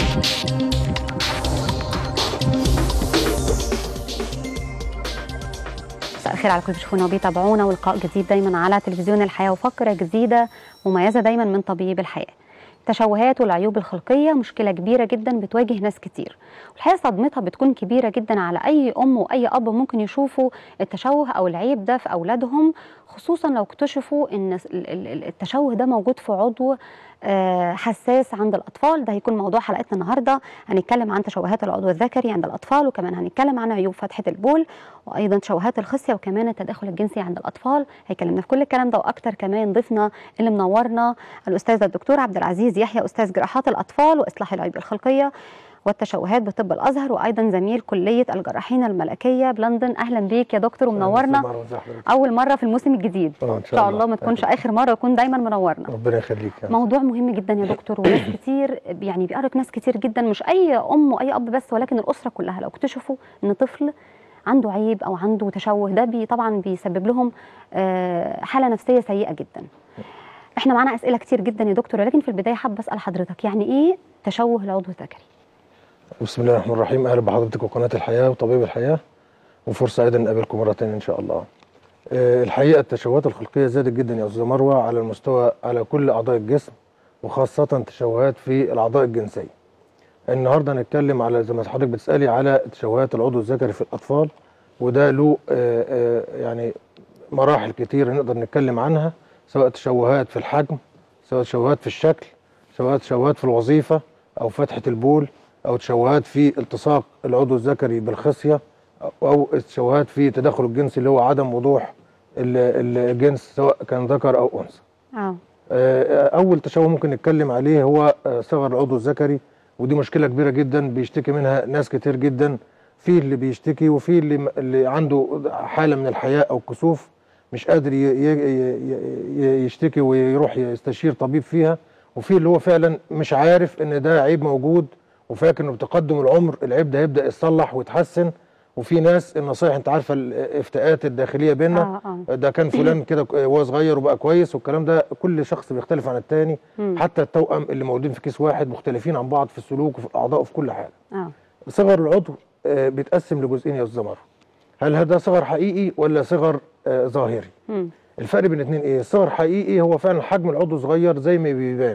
مساء الخير على كل بيشوفونا وبيتابعونا ولقاء جديد دايما على تلفزيون الحياه وفقره جديده مميزه دايما من طبيب الحياه. التشوهات والعيوب الخلقيه مشكله كبيره جدا بتواجه ناس كتير والحقيقه صدمتها بتكون كبيره جدا على اي ام واي اب ممكن يشوفوا التشوه او العيب ده في اولادهم خصوصا لو اكتشفوا ان التشوه ده موجود في عضو حساس عند الاطفال ده هيكون موضوع حلقتنا النهارده هنتكلم عن تشوهات العضو الذكري عند الاطفال وكمان هنتكلم عن عيوب فتحه البول وايضا تشوهات الخصيه وكمان التداخل الجنسي عند الاطفال هيكلمنا في كل الكلام ده واكتر كمان ضيفنا اللي منورنا الاستاذ الدكتور عبد العزيز يحيى استاذ جراحات الاطفال واصلاح العيوب الخلقيه والتشوهات بطب الازهر وايضا زميل كليه الجراحين الملكيه بلندن اهلا بيك يا دكتور ومنورنا اول مره في الموسم الجديد ان ان شاء الله ما تكونش اخر مره يكون دايما منورنا ربنا يخليك يعني. موضوع مهم جدا يا دكتور وناس كتير يعني بيقرق ناس كتير جدا مش اي ام واي اب بس ولكن الاسره كلها لو اكتشفوا ان طفل عنده عيب او عنده تشوه ده بي طبعا بيسبب لهم حاله نفسيه سيئه جدا احنا معانا اسئله كتير جدا يا دكتور ولكن في البدايه حابه اسال حضرتك يعني ايه تشوه العضو الذكري بسم الله الرحمن الرحيم اهلا بحضرتك وقناه الحياه وطبيب الحياه وفرصه ايضا نقابلكم مره ثانيه ان شاء الله. أه الحقيقه التشوهات الخلقيه زادت جدا يا استاذه مروه على المستوى على كل اعضاء الجسم وخاصه تشوهات في الاعضاء الجنسيه. النهارده هنتكلم على زي ما حضرتك بتسالي على تشوهات العضو الذكري في الاطفال وده له أه أه يعني مراحل كتير نقدر نتكلم عنها سواء تشوهات في الحجم سواء تشوهات في الشكل سواء تشوهات في الوظيفه او فتحه البول او تشوهات في التصاق العضو الذكري بالخصيه او تشوهات في تدخل الجنسي اللي هو عدم وضوح الجنس سواء كان ذكر او انثى. اه اول تشوه ممكن نتكلم عليه هو صغر العضو الذكري ودي مشكله كبيره جدا بيشتكي منها ناس كتير جدا في اللي بيشتكي وفي اللي اللي عنده حاله من الحياء او كسوف مش قادر يشتكي ويروح يستشير طبيب فيها وفي اللي هو فعلا مش عارف ان ده عيب موجود وفاكر انه بتقدم العمر العيب ده هيبدا يتصلح ويتحسن وفي ناس النصايح انت عارفه الافتاءات الداخليه بيننا آه آه. ده كان فلان كده وهو صغير وبقى كويس والكلام ده كل شخص بيختلف عن التاني مم. حتى التوأم اللي موجودين في كيس واحد مختلفين عن بعض في السلوك وفي الاعضاء وفي كل حاجه اه صغر العضو آه، بيتقسم لجزئين يا استاذ مروه هل هذا صغر حقيقي ولا صغر آه، ظاهري مم. الفرق بين الاثنين ايه الصغر حقيقي هو فعلا حجم العضو صغير زي ما بيبان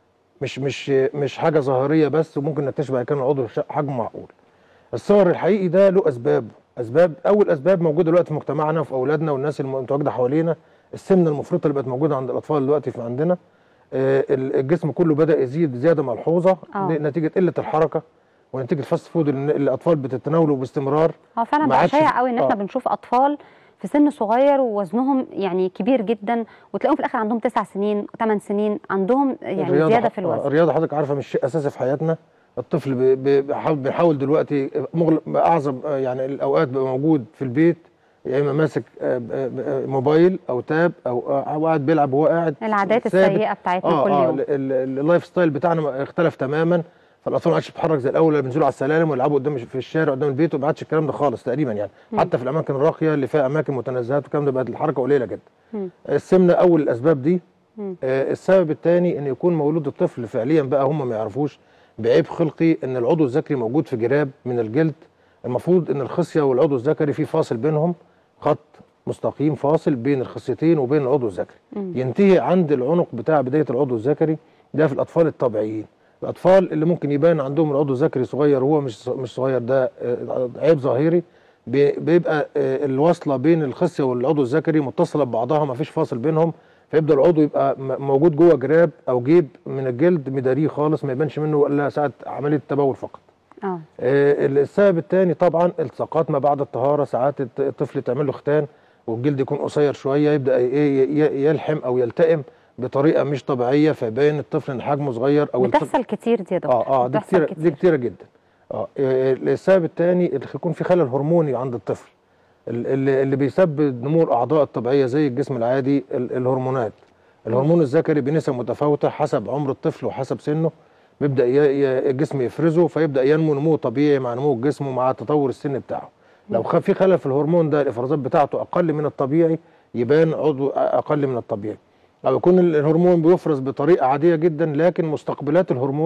مش مش مش حاجه ظاهريه بس وممكن نكتشف بعد كده العضو ش- حجمه معقول الصغر الحقيقي ده له اسباب اسباب اول اسباب موجوده دلوقتي في مجتمعنا وفي اولادنا والناس المتواجده حوالينا السمنه المفرطه اللي بقت موجوده عند الاطفال دلوقتي في عندنا آه، ال- الجسم كله بدا يزيد زياده ملحوظه آه. نتيجه قله الحركه ونتيجه الفاست فود اللي الاطفال بتتناوله باستمرار هو فعلا ما بقى عادش- شائع قوي ان احنا آه. بنشوف اطفال في سن صغير ووزنهم يعني كبير جدا وتلاقيهم في الاخر عندهم تسع سنين ثمان سنين عندهم يعني الرياضة زياده ح- في آه، الوزن الرياضه حضرتك عارفه مش شيء اساسي في حياتنا الطفل بي- بي- بيحاول بيحاول دلوقتي مغلق اعظم آه، يعني الاوقات بيبقى موجود في البيت يا اما ماسك آه، آه، آه، موبايل او تاب او آه، أو قاعد بيلعب وهو قاعد العادات ثابت. السيئه بتاعتنا اه كل اه يوم ال- ال- اللايف ستايل بتاعنا اختلف تماما فالاطفال ما عادش بتتحرك زي الاول اللي بينزلوا على السلالم ويلعبوا قدام في الشارع قدام البيت وما عادش الكلام ده خالص تقريبا يعني مم. حتى في الاماكن الراقيه اللي فيها اماكن متنزهات والكلام ده بقت الحركه قليله جدا مم. السمنه اول الاسباب دي مم. آه، السبب الثاني ان يكون مولود الطفل فعليا بقى هم ما يعرفوش بعيب خلقي ان العضو الذكري موجود في جراب من الجلد المفروض ان الخصيه والعضو الذكري في فاصل بينهم خط مستقيم فاصل بين الخصيتين وبين العضو الذكري مم. ينتهي عند العنق بتاع بدايه العضو الذكري ده في الاطفال الطبيعيين الاطفال اللي ممكن يبان عندهم العضو الذكري صغير وهو مش مش صغير ده آه، عيب ظاهري بي- بيبقى آه، الوصله بين الخصيه والعضو الذكري متصله ببعضها ما فيش فاصل بينهم فيبدا العضو يبقى م- موجود جوه جراب او جيب من الجلد مداريه خالص ما يبانش منه الا ساعه عمليه التبول فقط اه آه، السبب الثاني طبعا التصاقات ما بعد الطهاره ساعات الط- الطفل تعمل له ختان والجلد يكون قصير شويه يبدا ي- ي- يلحم او يلتئم بطريقه مش طبيعيه فيبين الطفل ان حجمه صغير او الطفل بتحصل كتير دي يا دكتور اه اه دي بتحصل كتيره دي كتيره جدا اه آه، السبب الثاني اللي يكون في خلل هرموني عند الطفل ال- اللي, اللي بيسبب نمو الاعضاء الطبيعيه زي الجسم العادي ال- الهرمونات الهرمون الذكري بنسب متفاوته حسب عمر الطفل وحسب سنه بيبدا ي- ي- الجسم يفرزه فيبدا ينمو نمو طبيعي مع نمو الجسم ومع تطور السن بتاعه لو خ- في خلل في الهرمون ده الافرازات بتاعته اقل من الطبيعي يبان عضو اقل من الطبيعي او يكون ال- الهرمون بيفرز بطريقه عاديه جدا لكن مستقبلات الهرمون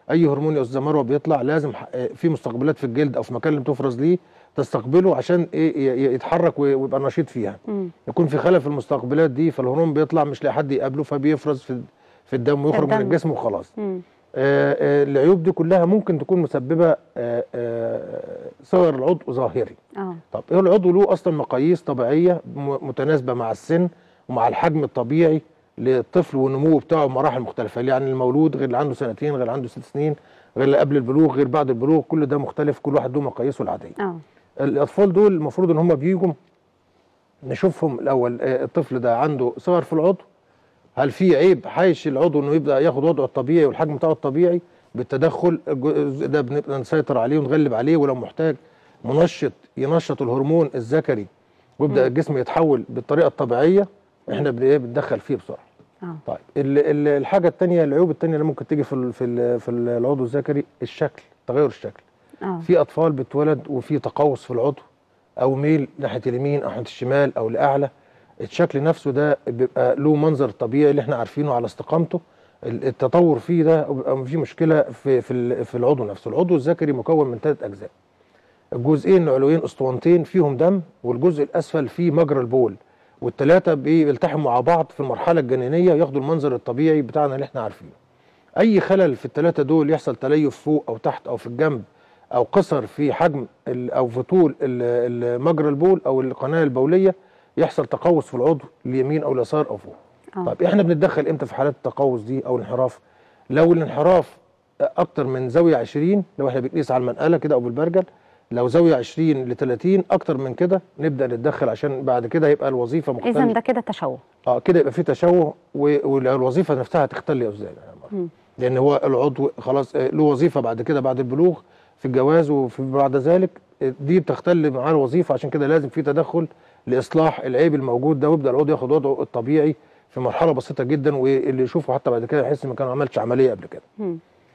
اي هرمون يا استاذه مروه بيطلع لازم ح- آه، في مستقبلات في الجلد او في مكان اللي بتفرز ليه تستقبله عشان ايه ي- ي- يتحرك وي- ويبقى نشيط فيها مم. يكون في خلل في المستقبلات دي فالهرمون بيطلع مش لاقي حد يقابله فبيفرز في في الدم ويخرج من الدم. الجسم وخلاص مم. آه، آه، العيوب دي كلها ممكن تكون مسببه آه، آه، صغر العضو ظاهري اه طب ايه العضو له اصلا مقاييس طبيعيه م- متناسبه مع السن ومع الحجم الطبيعي للطفل والنمو بتاعه بمراحل مختلفه يعني المولود غير اللي عنده سنتين غير اللي عنده ست سنين غير اللي قبل البلوغ غير بعد البلوغ كل ده مختلف كل واحد له مقاييسه العاديه اه الاطفال دول المفروض ان هم بيجوا نشوفهم الاول آه، الطفل ده عنده صغر في العضو هل في عيب حايش العضو انه يبدا ياخد وضعه الطبيعي والحجم بتاعه الطبيعي بالتدخل الجزء ده بنبدا نسيطر عليه ونغلب عليه ولو محتاج منشط ينشط الهرمون الذكري ويبدا الجسم يتحول بالطريقه الطبيعيه احنا بن- إيه بنتدخل فيه بسرعه اه طيب ال- ال- الحاجه الثانيه العيوب الثانيه اللي ممكن تيجي في ال- في ال- في العضو الذكري الشكل تغير الشكل اه في اطفال بتولد وفي تقوس في العضو او ميل ناحيه اليمين او ناحيه الشمال او لاعلى الشكل نفسه ده بيبقى له منظر طبيعي اللي احنا عارفينه على استقامته ال- التطور فيه ده بيبقى في مشكله في في ال- في العضو نفسه العضو الذكري مكون من ثلاث اجزاء الجزئين العلويين اسطوانتين فيهم دم والجزء الاسفل فيه مجرى البول والثلاثه بيلتحموا مع بعض في المرحله الجنينيه ياخدوا المنظر الطبيعي بتاعنا اللي احنا عارفينه اي خلل في الثلاثه دول يحصل تليف فوق او تحت او في الجنب او قصر في حجم ال- او في طول ال- ال- مجرى البول او القناه البوليه يحصل تقوس في العضو اليمين او اليسار او فوق اه طيب احنا بنتدخل امتى في حالات التقوس دي او الانحراف لو الانحراف اكتر من زاويه 20 لو احنا بنقيس على المنقله كده او بالبرجل لو زاويه 20 ل 30 اكتر من كده نبدا نتدخل عشان بعد كده يبقى الوظيفه اذا مختلفه ده كده تشوه اه كده يبقى في تشوه و- والوظيفه نفسها هتختل يا استاذ مم. لان هو العضو خلاص آه، له وظيفه بعد كده بعد البلوغ في الجواز وفي بعد ذلك آه، دي بتختل معاه الوظيفه عشان كده لازم في تدخل لاصلاح العيب الموجود ده ويبدا العضو ياخد وضعه الطبيعي في مرحله بسيطه جدا واللي يشوفه حتى بعد كده يحس انه كان ما عملش عمليه قبل كده مم.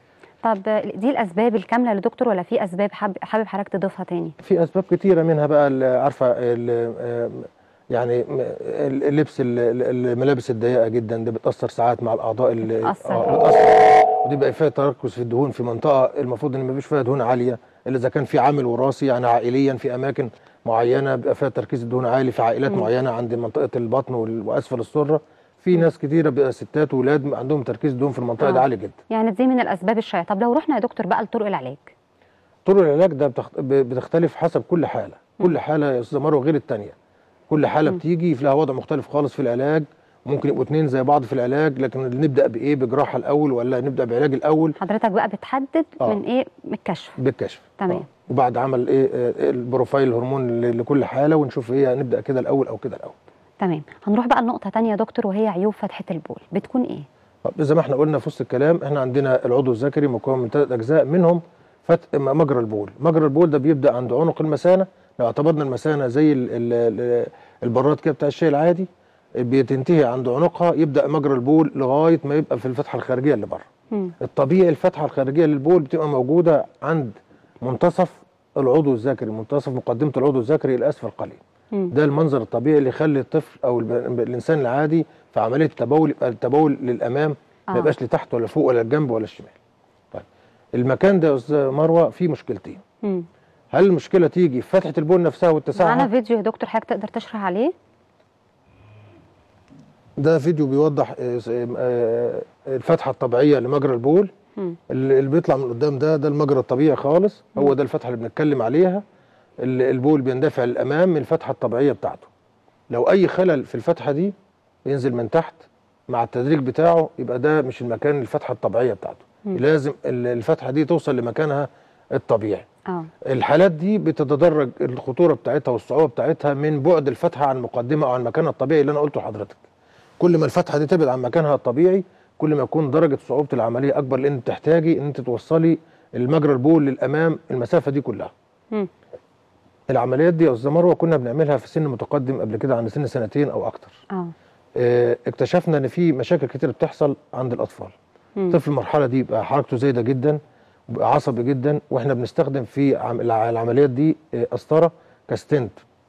طب دي الاسباب الكامله يا دكتور ولا في اسباب حابب حابب حضرتك تضيفها تاني في اسباب كتيره منها بقى ال- عارفه ال- آه، يعني م- ال- اللبس ال- ال- الملابس الضيقه جدا دي بتاثر ساعات مع الاعضاء اللي بتأثر. آه، بتاثر ودي بقى فيها تركز في الدهون في منطقه المفروض ان ما فيش فيها دهون عاليه الا اذا كان في عامل وراثي يعني عائليا في اماكن معينه بيبقى فيها تركيز الدهون عالي في عائلات مم. معينه عند منطقه البطن وال- واسفل السره في ناس كتيره بقى ستات وولاد عندهم تركيز الدهون في المنطقه دي آه. عالي جدا يعني دي من الاسباب الشائعه طب لو رحنا يا دكتور بقى لطرق العلاج طرق العلاج ده بتخت- ب- بتختلف حسب كل حاله كل حاله يا استاذه مروه غير الثانيه كل حاله مم. بتيجي في لها وضع مختلف خالص في العلاج ممكن يبقوا اتنين زي بعض في العلاج لكن نبدا بايه بجراحه الاول ولا نبدا بعلاج الاول حضرتك بقى بتحدد آه. من ايه من الكشف بالكشف تمام. آه. وبعد عمل ايه آه، البروفايل الهرمون ل- لكل حاله ونشوف ايه نبدا كده الاول او كده الاول تمام هنروح بقى لنقطه تانية يا دكتور وهي عيوب فتحه البول بتكون ايه طب زي ما احنا قلنا في وسط الكلام احنا عندنا العضو الذكري مكون من ثلاث اجزاء منهم فت... م- مجرى البول مجرى البول ده بيبدا عند عنق المثانه لو اعتبرنا المثانه زي ال... ال... ال- البراد كده بتاع الشاي العادي بتنتهي عند عنقها يبدا مجرى البول لغايه ما يبقى في الفتحه الخارجيه اللي بره مم. الطبيعي الفتحه الخارجيه للبول بتبقى موجوده عند منتصف العضو الذكري منتصف مقدمه العضو الذكري الى اسفل قليل مم. ده المنظر الطبيعي اللي يخلي الطفل او الب- الانسان العادي في عمليه التبول يبقى التبول للامام ما آه. يبقاش لتحت ولا فوق ولا الجنب ولا الشمال. طيب المكان ده يا استاذ مروه فيه مشكلتين. مم. هل المشكله تيجي في فتحه البول نفسها معانا واتساعها؟ فيديو يا دكتور حضرتك تقدر تشرح عليه ده فيديو بيوضح آه، س- آه، الفتحه الطبيعيه لمجرى البول مم. اللي اللي بيطلع من قدام ده ده المجرى الطبيعي خالص هو ده الفتحه اللي بنتكلم عليها ال- البول بيندفع للامام من الفتحه الطبيعيه بتاعته لو اي خلل في الفتحه دي ينزل من تحت مع التدريج بتاعه يبقى ده مش المكان الفتحه الطبيعيه بتاعته مم. لازم ال- الفتحه دي توصل لمكانها الطبيعي اه الحالات دي بتتدرج الخطوره بتاعتها والصعوبه بتاعتها من بعد الفتحه عن المقدمه او عن مكانها الطبيعي اللي انا قلته لحضرتك كل ما الفتحه دي تبعد عن مكانها الطبيعي كل ما يكون درجه صعوبه العمليه اكبر لان بتحتاجي ان انت توصلي المجرى البول للامام المسافه دي كلها مم. العمليات دي يا استاذه مروه كنا بنعملها في سن متقدم قبل كده عند سن سنتين او اكتر اه آه، اكتشفنا ان في مشاكل كتير بتحصل عند الاطفال مم. طفل المرحله دي يبقى حركته زايده جدا وبقى عصبي جدا واحنا بنستخدم في عم- الع- العمليات دي آه، قسطره كستنت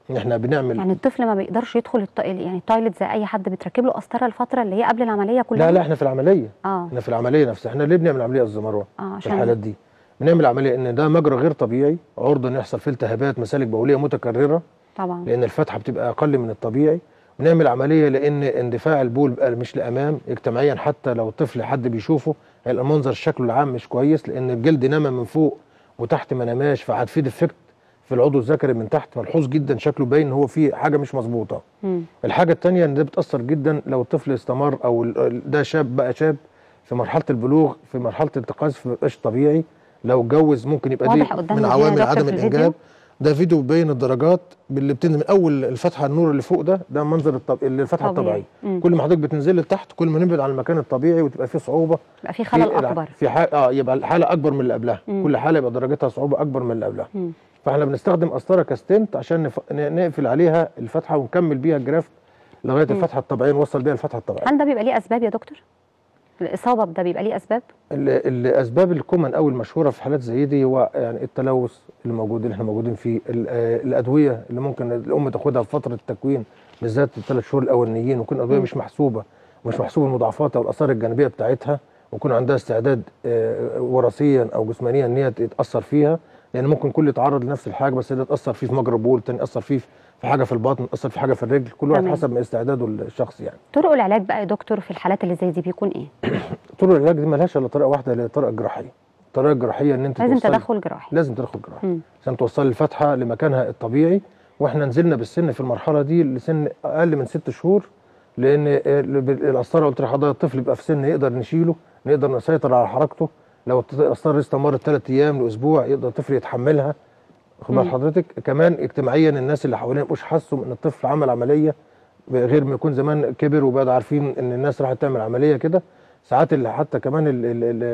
احنا بنعمل يعني الطفل ما بيقدرش يدخل الط... يعني التويلت زي اي حد بتركب له قسطره الفتره اللي هي قبل العمليه كلها لا لا احنا في العمليه اه احنا في العمليه نفسها احنا ليه بنعمل عمليه يا استاذ مروه اه في عشان الحالات دي بنعمل عمليه ان ده مجرى غير طبيعي عرضه ان يحصل فيه التهابات مسالك بوليه متكرره طبعا لان الفتحه بتبقى اقل من الطبيعي بنعمل عمليه لان اندفاع البول بقى مش لامام اجتماعيا حتى لو الطفل حد بيشوفه هيبقى المنظر شكله العام مش كويس لان الجلد نما من فوق وتحت ما نماش فقعد في ديفكت في العضو الذكري من تحت ملحوظ جدا شكله باين ان هو فيه حاجه مش مظبوطه مم. الحاجه الثانيه ان ده بتاثر جدا لو الطفل استمر او ال- ال- ده شاب بقى شاب في مرحله البلوغ في مرحله التقاذف ما بيبقاش طبيعي لو اتجوز ممكن يبقى دي واضح قدامنا من هنا عوامل دكتور عدم في الفيديو. الانجاب ده فيديو بيبين الدرجات اللي بتنزل من اول الفتحه النور اللي فوق ده ده منظر الطب... اللي الفتحه طبيعي. الطبيعيه مم. كل ما حضرتك بتنزل لتحت كل ما نبعد عن المكان الطبيعي وتبقى فيه صعوبه يبقى في خلل في الع- اكبر في حاله اه يبقى الحاله اكبر من اللي قبلها مم. كل حاله يبقى درجتها صعوبه اكبر من اللي قبلها مم. فاحنا بنستخدم قسطره كستنت عشان نف... ن- نقفل عليها الفتحه ونكمل بيها الجرافت لغايه الفتحه الطبيعيه نوصل بيها الفتحه الطبيعيه هل ده بيبقى ليه اسباب يا دكتور الاصابه ده بيبقى ليه اسباب ال- الاسباب الكومن او المشهوره في حالات زي دي هو يعني التلوث اللي موجود اللي احنا موجودين فيه ال- آه، الادويه اللي ممكن الام تاخدها في فتره التكوين بالذات الثلاث شهور الاولانيين ويكون الادويه مم. مش محسوبه ومش محسوبه المضاعفات او الاثار الجانبيه بتاعتها ويكون عندها استعداد آه، وراثيا او جسمانيا ان هي تتاثر فيها لان ممكن كل يتعرض لنفس الحاجه بس ده تاثر فيه في مجرى بول تاني ياثر فيه في حاجه في البطن تاثر في حاجه في الرجل كل واحد تمام. حسب ما استعداده الشخصي يعني طرق العلاج بقى يا دكتور في الحالات اللي زي دي بيكون ايه طرق العلاج دي ملهاش الا طريقه واحده اللي هي الطريقه الجراحيه الطريقه الجراحيه ان انت لازم توصلي- تدخل جراحي لازم تدخل جراحي مم. عشان توصل الفتحه لمكانها الطبيعي واحنا نزلنا بالسن في المرحله دي لسن اقل من ست شهور لان القسطره قلت لحضرتك الطفل يبقى في سن يقدر نشيله نقدر نسيطر على حركته لو الط- القسطره استمرت ثلاث ايام لاسبوع يقدر الطفل يتحملها خد بال مم. حضرتك كمان اجتماعيا الناس اللي حواليه مش حاسوا ان الطفل عمل عمليه غير ما يكون زمان كبر وبقى عارفين ان الناس راحت تعمل عمليه كده ساعات اللي حتى كمان ال- ال- ال-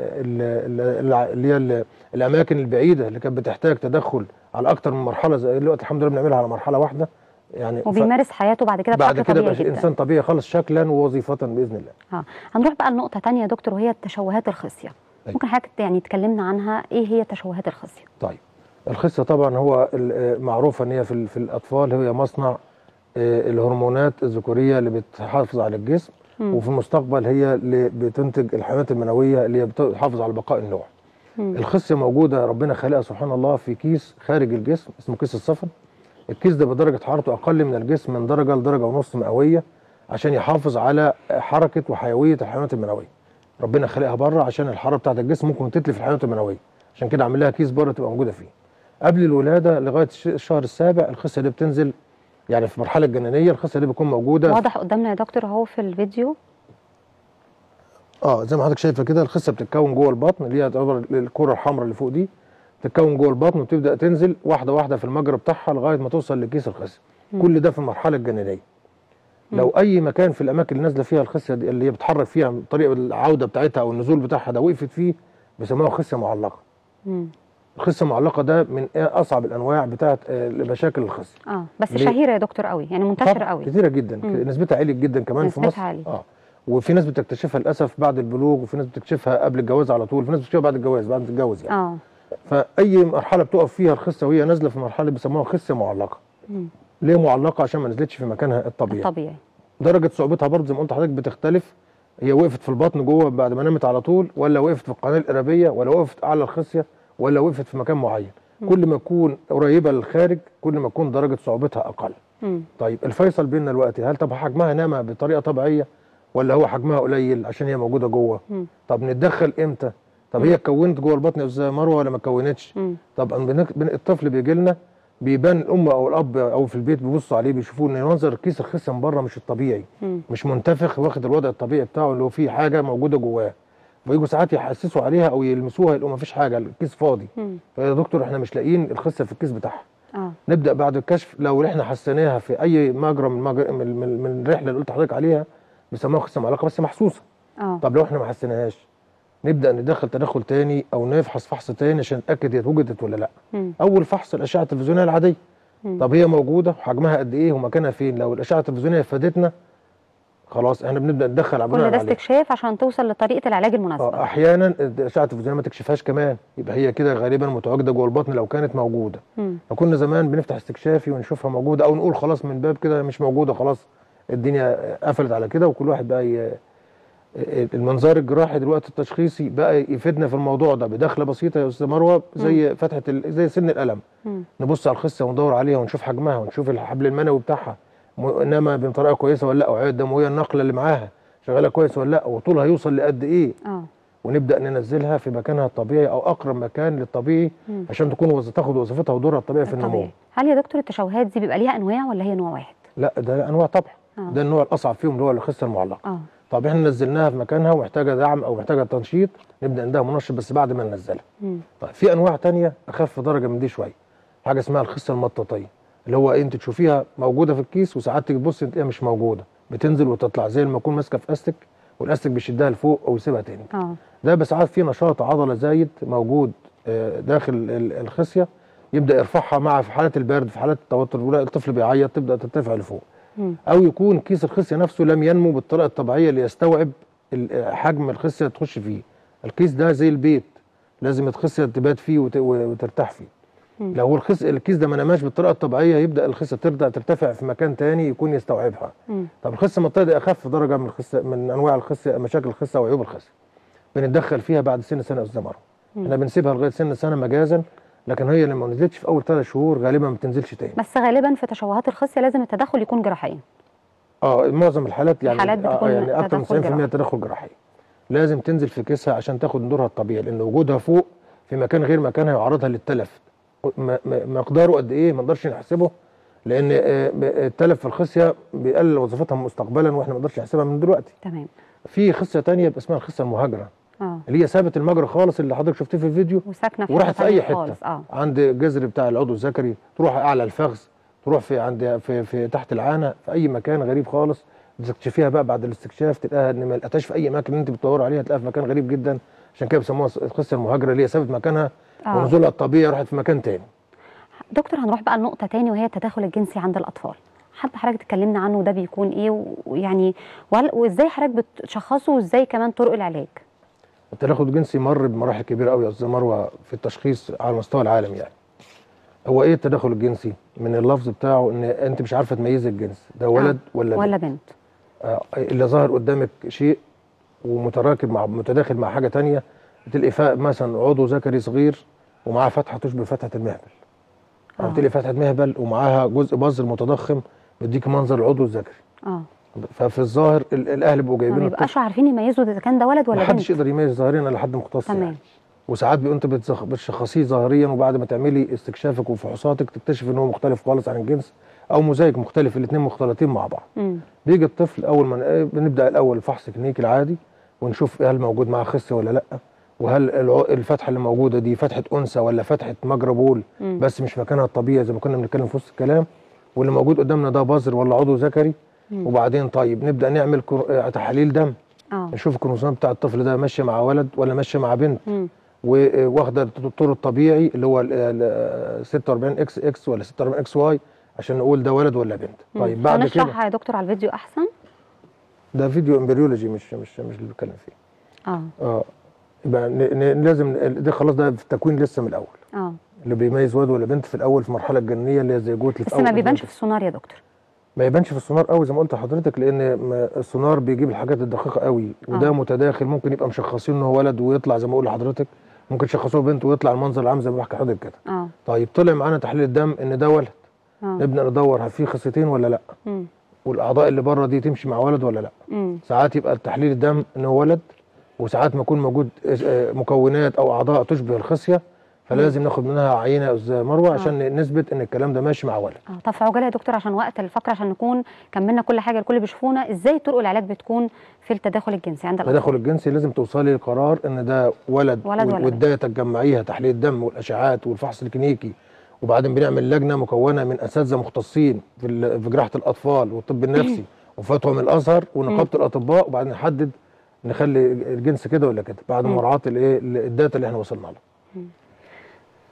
ال- ال- اللي هي ال- الاماكن البعيده اللي كانت بتحتاج تدخل على اكتر من مرحله زي دلوقتي الحمد لله بنعملها على مرحله واحده يعني ف- وبيمارس حياته بعد كده بعد بشكل كده طبيعي بقى جدا انسان طبيعي خالص شكلا ووظيفه باذن الله اه هنروح بقى لنقطه تانية يا دكتور وهي التشوهات الخصيه أيوة. ممكن حضرتك يعني تكلمنا عنها ايه هي تشوهات الخصيه طيب الخصه طبعا هو ال- آه، معروفه ان هي في ال- في الاطفال هي مصنع آه، الهرمونات الذكوريه اللي بتحافظ على الجسم مم. وفي المستقبل هي اللي بتنتج الحيوانات المنويه اللي هي بتحافظ على بقاء النوع مم. الخصيه موجوده ربنا خلقها سبحان الله في كيس خارج الجسم اسمه كيس الصفن الكيس ده بدرجه حرارته اقل من الجسم من درجه لدرجه ونص مئويه عشان يحافظ على حركه وحيويه الحيوانات المنويه ربنا خلقها بره عشان الحراره بتاعت الجسم ممكن تتلف الحيوانات المنويه عشان كده عامل لها كيس بره تبقى موجوده فيه قبل الولاده لغايه الش- الشهر السابع الخصيه دي بتنزل يعني في المرحله الجنينيه الخصيه دي بتكون موجوده واضح قدامنا يا دكتور اهو في الفيديو اه زي ما حضرتك شايفه كده الخصه بتتكون جوه البطن اللي هي تعتبر الكره الحمراء اللي فوق دي تتكون جوه البطن وتبدا تنزل واحده واحده في المجرى بتاعها لغايه ما توصل لكيس الخصيه كل ده في المرحله الجنينيه لو اي مكان في الاماكن اللي نازله فيها الخصيه دي اللي هي بتحرك فيها طريقه العوده بتاعتها او النزول بتاعها ده وقفت فيه بيسموها خصيه معلقه مم. الخصيه المعلقه ده من اصعب الانواع بتاعت آه، مشاكل الخصيه اه بس ليه؟ شهيره يا دكتور قوي يعني منتشره طبعاً قوي كتيره جدا مم. نسبتها عاليه جدا كمان في نسبتها مصر عالية. اه وفي ناس بتكتشفها للاسف بعد البلوغ وفي ناس بتكتشفها قبل الجواز على طول في ناس بتكتشفها بعد الجواز بعد ما تتجوز يعني اه فاي مرحله بتقف فيها الخصه وهي نازله في مرحله بيسموها خصيه معلقه مم. ليه معلقه عشان ما نزلتش في مكانها الطبيعي طبيعي درجه صعوبتها برضه زي ما قلت لحضرتك بتختلف هي وقفت في البطن جوه بعد ما نامت على طول ولا وقفت في القناه القربيه ولا وقفت اعلى الخصيه ولا وقفت في مكان معين كل ما تكون قريبه للخارج كل ما تكون درجه صعوبتها اقل مم. طيب الفيصل بيننا دلوقتي هل طب حجمها نما بطريقه طبيعيه ولا هو حجمها قليل عشان هي موجوده جوه مم. طب نتدخل امتى طب هي اتكونت جوه البطن يا استاذه مروه ولا ما اتكونتش مم. طب بنك- بن- الطفل بيجي لنا بيبان الام او الاب او في البيت بيبصوا عليه بيشوفوا ان منظر كيس الخصيه من بره مش الطبيعي مم. مش منتفخ واخد الوضع الطبيعي بتاعه اللي هو فيه حاجه موجوده جواه ويجوا ساعات يحسسوا عليها او يلمسوها يلاقوا ما فيش حاجه الكيس فاضي مم. فيا دكتور احنا مش لاقيين الخصيه في الكيس بتاعها اه نبدا بعد الكشف لو احنا حسيناها في اي مجرى من مجرى من, من, من الرحله اللي قلت لحضرتك عليها بيسموها خصيه معلقه بس محسوسه اه طب لو احنا ما حسيناهاش نبدا ندخل تدخل تاني او نفحص فحص تاني عشان نتاكد هي وجدت ولا لا مم. اول فحص الاشعه التلفزيونيه العاديه مم. طب هي موجوده وحجمها قد ايه ومكانها فين لو الاشعه التلفزيونيه فادتنا خلاص احنا بنبدا ندخل عباره كل ده استكشاف عشان توصل لطريقه العلاج المناسبه اه احيانا اشعه الفيزيون ما تكشفهاش كمان يبقى هي كده غالبا متواجده جوه البطن لو كانت موجوده مم. فكنا زمان بنفتح استكشافي ونشوفها موجوده او نقول خلاص من باب كده مش موجوده خلاص الدنيا قفلت على كده وكل واحد بقى ي... المنظار الجراحي دلوقتي التشخيصي بقى يفيدنا في الموضوع ده بدخله بسيطه يا استاذ مروه زي فتحه ال... زي سن القلم مم. نبص على الخصه وندور عليها ونشوف حجمها ونشوف الحبل المنوي بتاعها م- انما بطريقه كويسه ولا لا اوعيه الدمويه النقله اللي معاها شغاله كويس ولا لا وطولها يوصل لقد ايه اه ونبدا ننزلها في مكانها الطبيعي او اقرب مكان للطبيعي مم. عشان تكون وظ- تاخد وظيفتها ودورها الطبيعي في النمو طبيعي هل يا دكتور التشوهات دي بيبقى ليها انواع ولا هي نوع واحد لا ده انواع طبعا آه. ده النوع الاصعب فيهم اللي هو الخصه المعلقه اه طب احنا نزلناها في مكانها ومحتاجه دعم او محتاجه تنشيط نبدا نديها منشط بس بعد ما ننزلها مم. طيب في انواع تانية اخف درجه من دي شويه حاجه اسمها الخصه المطاطيه اللي هو إيه؟ انت تشوفيها موجوده في الكيس وساعات تيجي تبص تلاقيها مش موجوده بتنزل وتطلع زي لما اكون ماسكه في استك والاستك بيشدها لفوق او يسيبها تاني اه ده بس ساعات في نشاط عضله زايد موجود آه، داخل ال- الخصيه يبدا يرفعها مع في حاله البرد في حالات التوتر ولا الطفل بيعيط تبدا ترتفع لفوق مم. او يكون كيس الخصيه نفسه لم ينمو بالطريقه الطبيعيه اللي يستوعب ال- حجم الخصيه تخش فيه الكيس ده زي البيت لازم الخصيه تبات فيه وت- وترتاح فيه مم. لو الخس الكيس ده ما نماش بالطريقه الطبيعيه يبدا الخصيه ترجع ترتفع في مكان تاني يكون يستوعبها مم. طب الخصه المطاطيه دي اخف درجه من الخصه من انواع الخصيه مشاكل الخصه وعيوب الخصيه بنتدخل فيها بعد سن سنه يا استاذ مروه احنا بنسيبها لغايه سن سنه مجازا لكن هي لما ما نزلتش في اول ثلاث شهور غالبا ما بتنزلش تاني بس غالبا في تشوهات الخصيه لازم التدخل يكون جراحيا اه معظم الحالات يعني الحالات بتكون آه يعني اكتر من 90% تدخل جراحي. تدخل جراحي لازم تنزل في كيسها عشان تاخد دورها الطبيعي لان وجودها فوق في مكان غير مكانها يعرضها للتلف م- م- مقداره قد ايه ما نقدرش نحسبه لان آه، ب- التلف في الخصيه بيقلل وظيفتها مستقبلا واحنا ما نقدرش نحسبها من دلوقتي تمام في خصيه تانية اسمها الخصيه المهاجره اه اللي هي ثابت المجرى خالص اللي حضرتك شفتيه في الفيديو وساكنه في وراحت في تانية اي حته خالص اه عند الجذر بتاع العضو الذكري تروح اعلى الفخذ تروح في عند في, في تحت العانه في اي مكان غريب خالص تكتشفيها بقى بعد الاستكشاف تلاقيها ان ما لقيتهاش في اي اماكن اللي انت بتدور عليها تلاقيها في مكان غريب جدا عشان كده بيسموها الخصيه المهاجره اللي هي ثابت مكانها آه. ونزولها الطبيعي راحت في مكان تاني دكتور هنروح بقى لنقطه تاني وهي التداخل الجنسي عند الاطفال حابه حضرتك تكلمنا عنه ده بيكون ايه و- ويعني وهل- وازاي حضرتك بتشخصه وازاي كمان طرق العلاج التدخل الجنسي مر بمراحل كبيره قوي يا استاذ مروه في التشخيص على مستوى العالم يعني هو ايه التدخل الجنسي من اللفظ بتاعه ان انت مش عارفه تميزي الجنس ده ولد ولا بنت ولا بنت آه، اللي ظاهر قدامك شيء ومتراكب مع متداخل مع حاجه تانية تلاقي فا- مثلا عضو ذكري صغير ومعاه فتحه تشبه فتحه المهبل او آه. تلاقي فتحه مهبل ومعاها جزء بذر متضخم بيديك منظر العضو الذكري اه ففي الظاهر ال- الاهل بيبقوا ما جايبين بيبقاش عارفين يميزوا اذا كان ده ولد ولا ما حدش بنت يقدر يميز ظاهريا الا حد مختص تمام. يعني وساعات بيبقى انت بتزخ- بتشخصيه ظاهريا وبعد ما تعملي استكشافك وفحوصاتك تكتشف ان هو مختلف خالص عن الجنس او مزيج مختلف الاثنين مختلطين مع بعض مم. بيجي الطفل اول ما ن- بنبدا الاول الفحص كلينيكي العادي ونشوف هل موجود معاه خصيه ولا لا وهل الع- الفتحه اللي موجوده دي فتحه انثى ولا فتحه مجرى بول مم. بس مش مكانها الطبيعي زي ما كنا بنتكلم في وسط الكلام واللي موجود قدامنا ده بذر ولا عضو ذكري وبعدين طيب نبدا نعمل كرو- آه، تحاليل دم اه نشوف الكروموسوم بتاع الطفل ده ماشي مع ولد ولا ماشي مع بنت مم. وواخده الطور الطبيعي اللي هو ال- ال- 46 اكس اكس ولا 46 اكس واي عشان نقول ده ولد ولا بنت مم. طيب بعد كده هنشرح يا دكتور على الفيديو احسن ده فيديو امبريولوجي مش مش مش اللي بتكلم فيه اه اه يبقى ن- ن- لازم ده خلاص ده في التكوين لسه من الاول اه اللي بيميز ولد ولا بنت في الاول في المرحله الجنينيه اللي هي زي جوت اللي في بس ما أول بيبانش في الولادة. السونار يا دكتور ما يبانش في السونار قوي زي ما قلت لحضرتك لان ما- السونار بيجيب الحاجات الدقيقه قوي وده آه. متداخل ممكن يبقى مشخصين ان هو ولد ويطلع زي ما اقول لحضرتك ممكن يشخصوه بنت ويطلع المنظر العام زي ما بحكي لحضرتك كده اه طيب طلع معانا تحليل الدم ان ده ولد اه نبدا ندور هل في خصيتين ولا لا مم. والاعضاء اللي بره دي تمشي مع ولد ولا لا مم. ساعات يبقى تحليل الدم ان هو ولد وساعات ما يكون موجود آه، مكونات او اعضاء تشبه الخصيه فلازم ناخد منها عينه يا استاذ مروه عشان نثبت ان الكلام ده ماشي مع ولد اه طب في عجاله يا دكتور عشان وقت الفقره عشان نكون كملنا كل حاجه الكل بيشوفونا ازاي طرق العلاج بتكون في التداخل الجنسي عند الاطفال التدخل الجنسي لازم توصلي لقرار ان ده ولد, ولد ولا وال- والداتا تجمعيها تحليل الدم والاشعاعات والفحص الكلينيكي وبعدين بنعمل لجنه مكونه من اساتذه مختصين في ال- في جراحه الاطفال والطب النفسي وفتوى من الازهر ونقابه الاطباء وبعدين نحدد نخلي الجنس كده ولا كده بعد مراعاه الايه الداتا اللي احنا وصلنا لها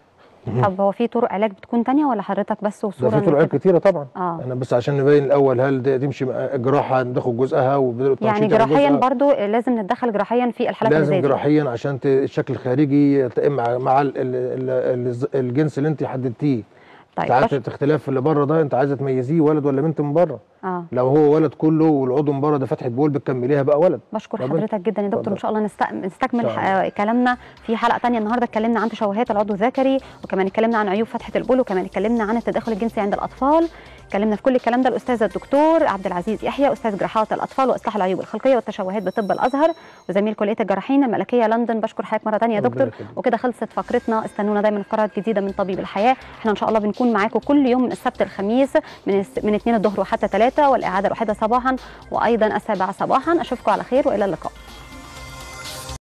مهم. طب هو في طرق علاج بتكون تانية ولا حضرتك بس ده وصوره في إن طرق كده؟ كتيره طبعا اه انا بس عشان نبين الاول هل ده تمشي مع جراحه تاخد جزءها وبدل يعني التنشيط ياخد جراحيا جزءها. برضو لازم نتدخل جراحيا في الحالات اللي لازم زي دي جراحيا عشان ت- الشكل الخارجي يلتئم مع مع ال- ال- ال- الجنس اللي انت حددتيه طيب ساعات بش... الاختلاف اللي بره ده انت عايزه تميزيه ولد ولا بنت من بره اه لو هو ولد كله والعضو من بره ده فتحه بول بتكمليها بقى ولد بشكر ربنا- حضرتك جدا يا دكتور ان اتفضل. شاء الله نست... نستكمل إن شاء ح- كلامنا في حلقه تانية النهارده اتكلمنا عن تشوهات العضو الذكري وكمان اتكلمنا عن عيوب فتحه البول وكمان اتكلمنا عن التدخل الجنسي عند الاطفال اتكلمنا في كل الكلام ده الاستاذ الدكتور عبد العزيز يحيى استاذ جراحات الاطفال واصلاح العيوب الخلقيه والتشوهات بطب الازهر وزميل كليه الجراحين الملكيه لندن بشكر حضرتك مره ثانيه يا ربنا دكتور يخليك. وكده خلصت فقرتنا استنونا دايما في قرارات جديده من طبيب الحياه احنا ان شاء الله بنكون معاكم كل يوم من السبت الخميس من الس- من 2 الظهر وحتى 3 والاعاده الواحده صباحا وايضا السابعه صباحا اشوفكم على خير والى اللقاء